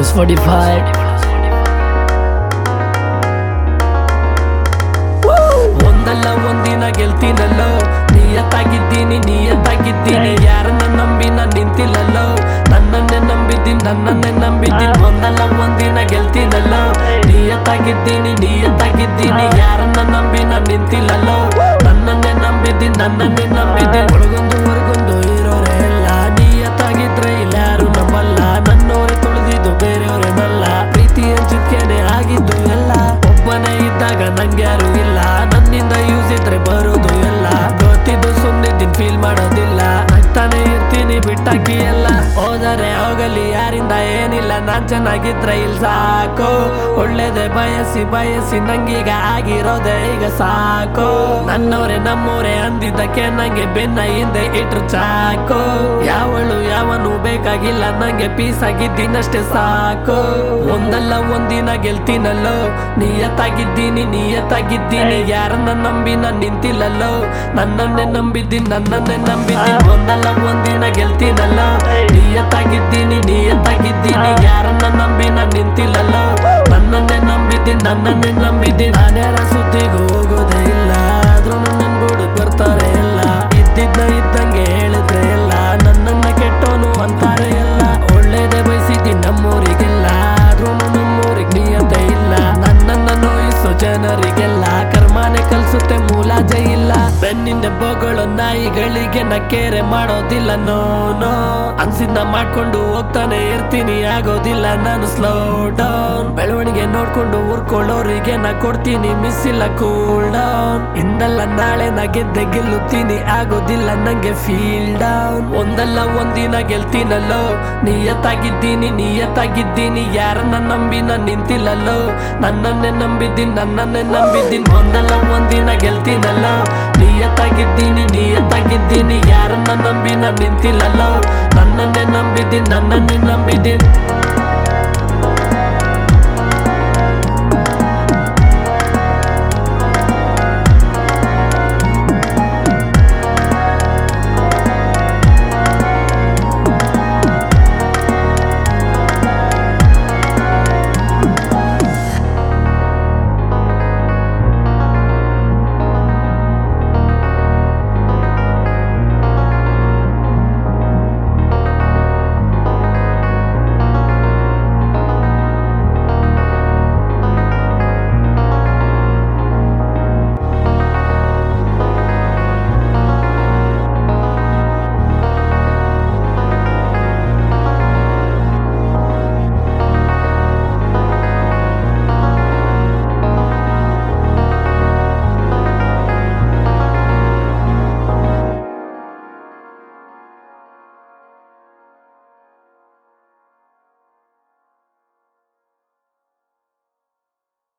plus 45 ಒಂದಲ್ಲ ಒಂದಿನ ಗೆಲ್ತೀನಲ್ಲೋ ನಿಯತ್ತಾಗಿದ್ದೀನಿ ನಿಯತ್ತಾಗಿದ್ದೀನಿ ಯಾರನ್ನ ನಂಬಿ ನಾನ್ ನಿಂತಿಲ್ಲಲ್ಲೋ ನನ್ನನ್ನೇ ನಂಬಿದ್ದೀನಿ ನನ್ನನ್ನೇ ನಂಬಿದ್ದೀನಿ ಒಂದಲ್ಲ ಒಂದಿನ ಗೆಲ್ತೀನಲ್ಲೋ ನಿಯತ್ತಾಗಿದ್ದೀನಿ ನಿಯತ್ತಾಗಿದ್ದೀನಿ ಯಾರನ್ನ ನಂಬಿ ನಾನ್ ನಿಂತಿಲ್ಲಲ್ಲೋ ನನ್ನನ್ನೇ ನಂಬಿದ್ದೀನಿ ನನ್ನನ್ನೇ ನಂಬಿದ್ದೀನಿ ಒಳಗೊಂದು ಹೊರಗೊಂದು ಇರೋರೇ ಎಲ್ಲ ನಿಯತ್ತಾಗಿದ್ರೆ ಇಲ್ಲ ಯಾರು ನಂಬಲ್ಲ ನನ್ನೋರೆ ತುಳಿದಿದ್ದು ಬೇರೆಯವರೇನಲ್ಲ ಪ್ರೀತಿ ಹಂಚಿಕೆನೆ ಆಗಿದ್ದು ಎಲ್ಲ ಒಬ್ಬನೇ ಇದ್ದಾಗ ನಂಗೆ ಯಾರು ಇಲ್ಲ ನನ್ನಿಂದ ಯೂಸ್ ಇದ್ರೆ ಬರೋದು ಎಲ್ಲ ಗೊತ್ತಿದ್ದು ಸುಮ್ಮನಿದ್ದೀನಿ ಫೀಲ್ ಮಾಡೋದಿಲ್ಲ ನಗ್ತಾನೆ ಇರ್ತೀನಿ ಬಿಟ್ಟಾಕಿ ಎಲ್ಲ ಹೋದರೆ ಹೋಗಲಿ ಯಾರಿಂದ ಏನಿಲ್ಲ ನಾನ್ ಚೆನ್ನಾಗಿದ್ರೆ ಇಲ್ ಸಾಕು ಒಳ್ಳೇದೇ ಬಯಸಿ ಬಯಸಿ ನಂಗೀಗ ಆಗಿರೋದೆ ಈಗ ಸಾಕು ನನ್ನವರೇ ನಮ್ಮವರೇ ಅಂದಿದ್ದಕ್ಕೆ ನಂಗೆ ಬೆನ್ನ ಹಿಂದೆ ಇಟ್ರು ಚಾಕು ಯಾವಳು ಯಾವನು ಬೇಕಾಗಿಲ್ಲ ನಂಗೆ ಪೀಸ್ ಆಗಿದ್ದೀನಷ್ಟೇ ಸಾಕು ಒಂದಲ್ಲ ಒಂದಿನ ಗೆಲ್ತೀನಲ್ಲೋ ನಿಯತ್ತಾಗಿದ್ದೀನಿ ನಿಯತ್ತಾಗಿದ್ದೀನಿ ಯಾರನ್ನ ನಂಬಿ ನಾನ್ ನಿಂತಿಲ್ಲಲ್ಲೋ ನನ್ನನ್ನೇ ನಂಬಿದ್ದೀನಿ ನನ್ನನ್ನೇ ನಂಬಿದ್ದೀನಿ ಒಂದಲ್ಲ ಒಂದಿನ ಗೆಲ್ತೀನಲ್ಲೋ ನಿಯತ್ತಾಗಿದ್ದೀನಿ ನಿಯತ್ತಾಗಿದ್ದೀನಿ ಯಾರನ್ನ ನಂಬಿ ನಾನ್ ನಿಂತಿಲ್ಲಲ್ಲೋ ನನ್ನನ್ನೇ ನಂಬಿದ್ದೀನಿ ನನ್ನನ್ನೇ ನಂಬಿದ್ದೀನಿ ನಾನ್ಯಾರ ಸುದ್ದಿಗೂ ಹೋಗೋದೇ ಇಲ್ಲ ಆದ್ರೂ ನನ್ನ ಬುಡಕ್ ಬರ್ತಾರೆ ಎಲ್ಲ ಇದ್ದಿದ್ನ ಇದ್ದಂಗೆ ಹೇಳಿದ್ರೆ ಎಲ್ಲ ನನ್ನನ್ನ ಕೆಟ್ಟೋನು ಅಂತಾರೆ ಎಲ್ಲ ಒಳ್ಳೇದೇ ಬಯಸಿದ್ದೀನಿ ನಮ್ಮೂರಿಗೆಲ್ಲ ಆದ್ರೂ ನಮ್ಮೂರಿಗೆ ನಿಯತೆ ಇಲ್ಲ ನನ್ನನ್ನ ನೋಯಿಸೋ ಜನರಿಗೆಲ್ಲ ಕರ್ಮಾನೆ ಕಲ್ಸುತ್ತೆ ಮೂಲಾಜೆ ಇಲ್ಲ ಬೆನ್ನಿಂದ ಬೊಗಳು ನಾಯಿಗಳಿಗೆ ನಕ್ಕೇರೆ ಮಾಡೋದಿಲ್ಲ ನೋ ನೋ ಅನ್ಸಿದ್ನ ಮಾಡ್ಕೊಂಡು ಹೋಗ್ತಾನೆ ಇರ್ತೀನಿ ಆಗೋದಿಲ್ಲ ನಾನು ಸ್ಲೋ ಡೌನ್ ಬೆಳವಣಿಗೆ ನೋಡ್ಕೊಂಡು ಊರ್ಕೊಳ್ಳೋರಿಗೆ ನಾ ಕೊಡ್ತೀನಿ ಮಿಸ್ ಇಲ್ಲ ಕೂಲ್ ಡೌನ್ ಇಂದಲ್ಲ ನಾಳೆ ನಾ ಗೆದ್ದೆ ಗೆಲ್ಲುತ್ತೀನಿ ಆಗೋದಿಲ್ಲ ನಂಗೆ ಫೀಲ್ ಡೌನ್ ಒಂದಲ್ಲ ಒಂದಿನ ಗೆಲ್ತೀನಲ್ಲೋ ನಿಯತ್ತಾಗಿದ್ದೀನಿ ನಿಯತ್ತಾಗಿದ್ದೀನಿ ಯಾರನ್ನ ನಂಬಿ ನಾನ್ ನಿಂತಿಲ್ಲಲ್ಲೋ ನನ್ನನ್ನೇ ನಂಬಿದ್ದೀನಿ ನನ್ನನ್ನೇ ನಂಬಿದ್ದೀನಿ ಒಂದಲ್ಲ ಒಂದಿನ ಗೆಲ್ತೀನಲ್ಲೋ ನಿಯತ್ತಾಗಿದ್ದೀನಿ ನಿಯತ್ತಾಗಿದ್ದೀನಿ ಯಾರನ್ನ ನಂಬಿ ನಾನ್ ನಿಂತಿಲ್ಲಲ್ಲೋ ನನ್ನನ್ನೇ ನಂಬಿದ್ದೀನಿ ನನ್ನನ್ನೇ ನಂಬಿದ್ದೀನಿ